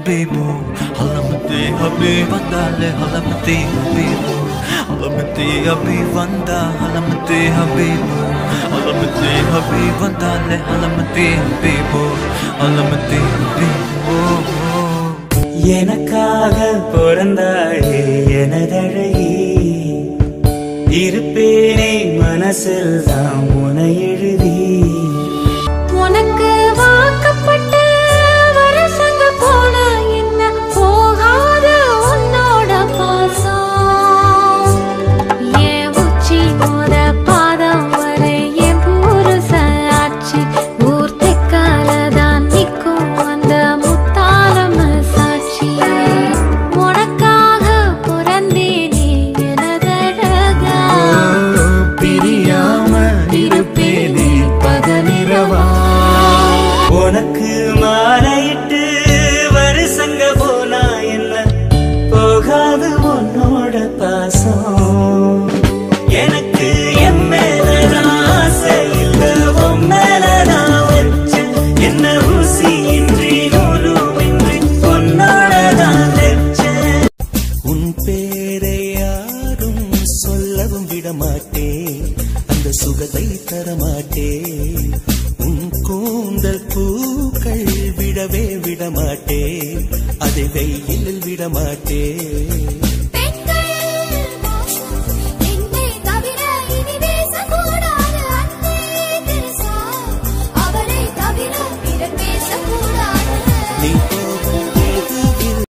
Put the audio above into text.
habibo Halamati habib andale halamati habibo Halamati habib anda halamati habibo Halamati habib andale halamati habibo Halamati habibo எனக்காக பிறந்தாயே எனதழகி இருப்பேனே மனசில் தான் உன எழுதி உனக்கு வாக்கப்பட்டு வருஷங்க போன என்ன போகாத உன்னோட பாசம் என் உச்சி மோத பாதம் வரை என் புருஷ ஆட்சி ஊர் தெக்காலதான் நிற்கும் அந்த முத்தாரம் சாட்சி உனக்காக பிறந்தேனே எனதழகா பிரியாம இருப்பேனே பகலிரவா உனக்கு மாலையிட்டு வருஷங்க போனா என்ன போகாது உன்னோட பாசம் எனக்கு என் மேலதான் ஆசை இல்ல உன் மேலதான் வச்சேன் என்ன ஊசியின்றி நூலுமின்றி உன்னோடதான் வச்சேன் உன் பேரை யாரும் சொல்லவும் விட மாட்டேன் அந்த சுகத்தை தர மாட்டேன் உன் கூந்தல் பூக்கள் விடவே விட மாட்டேன் அதை வெயிலில் விட மாட்டேன்